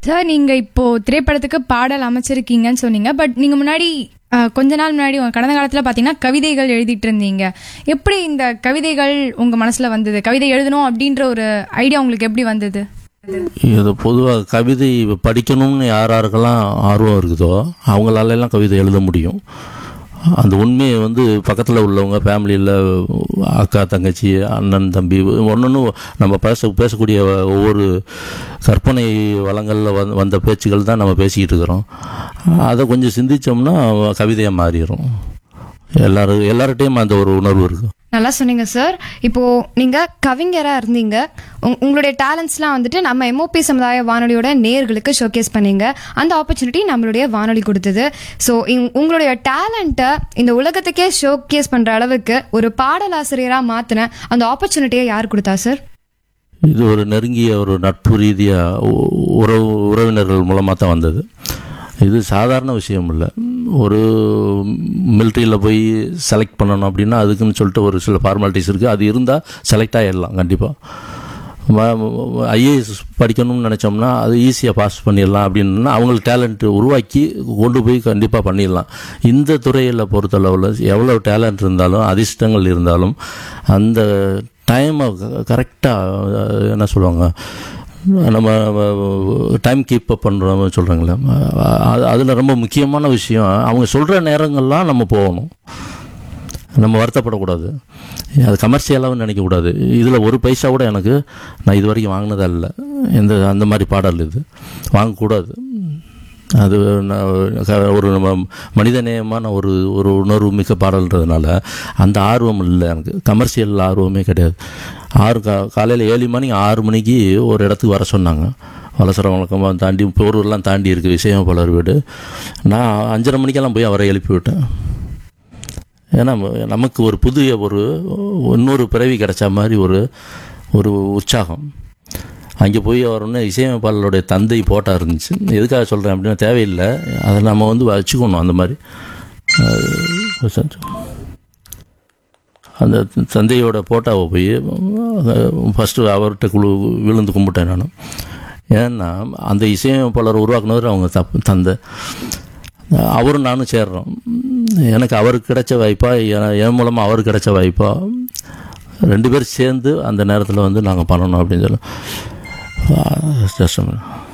Sir நீங்க இப்போ திரைப்படத்துக்கு பாடல் அமைச்சிருக்கீங்கன்னு சொன்னீங்க பட் நீங்க முன்னாடி அஹ், கொஞ்ச நாள் முன்னாடி உங்க கடந்த காலத்துல பாத்தீங்கன்னா கவிதைகள் எழுதிட்டு இருந்தீங்க எப்படி இந்த கவிதைகள் உங்க மனசுல வந்தது கவிதை எழுதணும் அப்படின்ற ஒரு ஐடியா உங்களுக்கு எப்படி வந்தது இது பொதுவாக கவிதை படிக்கணும்னு யார் யாருக்கெல்லாம் ஆர்வம் இருக்குதோ அவங்களால எல்லாம் கவிதை எழுத முடியும் அந்த உண்மையை வந்து பக்கத்தில் உள்ளவங்க ஃபேமிலியில் அக்கா தங்கச்சி அண்ணன் தம்பி ஒன்று நம்ம பேச பேசக்கூடிய ஒவ்வொரு கற்பனை வளங்களில் வந்து வந்த பேச்சுகள் தான் நம்ம பேசிக்கிட்டு இருக்கிறோம் அதை கொஞ்சம் சிந்திச்சோம்னா கவிதையாக மாறிடும் எல்லாரும் எல்லார்கிட்டையும் அந்த ஒரு உணர்வு இருக்குது நல்லா சொன்னீங்க சார் இப்போ நீங்க கவிஞரா இருந்தீங்க உங்- உங்களுடைய டேலண்ட்ஸ்லாம் வந்துட்டு நம்ம எம்ஓபி சமுதாய வானொலியோட நேர்களுக்கு ஷோகேஸ் பண்ணீங்க அந்த ஆப்பர்ச்சுனிட்டி நம்மளுடைய வானொலி கொடுத்தது ஸோ உங்களுடைய டேலண்ட்டை இந்த உலகத்துக்கே ஷோகேஸ் பண்ற அளவுக்கு ஒரு பாடலாசிரியரா மாத்தின அந்த ஆப்பர்ச்சுனிட்டியை யார் கொடுத்தா சார் இது ஒரு நெருங்கிய ஒரு நட்பு ரீதியாக உறவு உறவினர்கள் மூலமாக தான் வந்தது இது சாதாரண விஷயம் இல்லை ஒரு மிலிட்ரியில் போய் செலக்ட் பண்ணணும் அப்படின்னா அதுக்குன்னு சொல்லிட்டு ஒரு சில ஃபார்மாலிட்டிஸ் இருக்குது அது இருந்தால் செலக்ட் ஆகிடலாம் கண்டிப்பாக ஐஏஎஸ் படிக்கணும்னு நினச்சோம்னா அது ஈஸியாக பாஸ் பண்ணிடலாம் அப்படின்னா அவங்களுக்கு டேலண்ட் உருவாக்கி கொண்டு போய் கண்டிப்பாக பண்ணிடலாம் இந்த துறையில் பொறுத்தளவில் எவ்வளோ டேலண்ட் இருந்தாலும் அதிர்ஷ்டங்கள் இருந்தாலும் அந்த டைமை கரெக்டாக என்ன சொல்லுவாங்க நம்ம டைம் கீப் அப் பண்ணுறோம் சொல்கிறாங்களே அதில் ரொம்ப முக்கியமான விஷயம் அவங்க சொல்கிற நேரங்கள்லாம் நம்ம போகணும் நம்ம வருத்தப்படக்கூடாது அது கமர்ஷியலாகவும் நினைக்கக்கூடாது இதில் ஒரு பைசா கூட எனக்கு நான் இது வரைக்கும் வாங்கினதா இல்லை எந்த அந்த மாதிரி பாடல் இது வாங்கக்கூடாது அது நான் க- ஒரு நம்ம மனிதநேயமான ஒரு ஒரு உணர்வு மிக்க பாடல்ன்றதுனால அந்த ஆர்வம் இல்லை எனக்கு கமர்ஷியல் ஆர்வமே கிடையாது ஆறு கா காலையில் ஏழு மணி ஆறு மணிக்கு ஒரு இடத்துக்கு வர சொன்னாங்க வலசரம் வழக்கமாக தாண்டி போரூர்லாம் தாண்டி இருக்குது விசயமபாளர் வீடு நான் அஞ்சரை மணிக்கெல்லாம் போய் அவரை எழுப்பி விட்டேன் ஏன்னா ம- நமக்கு ஒரு புதிய ஒரு இன்னொரு பிறவி கிடைச்ச மாதிரி ஒரு ஒரு உற்சாகம் அங்கே போய் அவர் ஒன்று இசையமைப்பாளருடைய தந்தை போட்டா இருந்துச்சு எதுக்காக சொல்கிறேன் அப்படின்னா தேவையில்லை அதை நம்ம வந்து வச்சுக்கணும் அந்த மாதிரி அஹ் சரி. அந்த தந்தையோட போட்டாவை போய் ஃபஸ்ட்டு அவர்கிட்ட குழு விழுந்து கும்பிட்டேன் நான் ஏன்னா அந்த இசையமைப்பாளர் உருவாக்குனவர் அவங்க தப்பு தந்தை அவரும் நானும் சேர்றோம் எனக்கு அவருக்கு கிடைச்ச வாய்ப்பா என் என் மூலமாக அவருக்கு கிடைச்ச வாய்ப்பா ரெண்டு பேரும் சேர்ந்து அந்த நேரத்தில் வந்து நாங்கள் பண்ணணும் அப்படின்னு சொல்லி கஷ்டம்